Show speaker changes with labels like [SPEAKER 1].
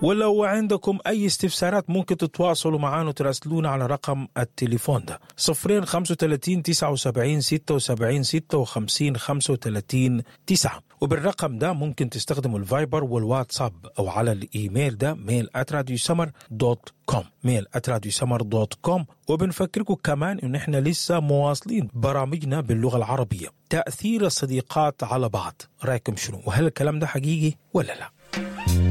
[SPEAKER 1] ولو عندكم أي استفسارات ممكن تتواصلوا معنا وتراسلونا على رقم التليفون ده صفرين خمسة وتلاتين تسعة وسبعين ستة وسبعين ستة وخمسين خمسة وتلاتين تسعة وبالرقم ده ممكن تستخدموا الفايبر والواتساب أو على الإيميل ده ميل أتراديو سمر دوت كوم ميل أتراديو سمر دوت كوم وبنفكركم كمان إن إحنا لسه مواصلين برامجنا باللغة العربية تأثير الصديقات على بعض رأيكم شنو وهل الكلام ده حقيقي ولا لا؟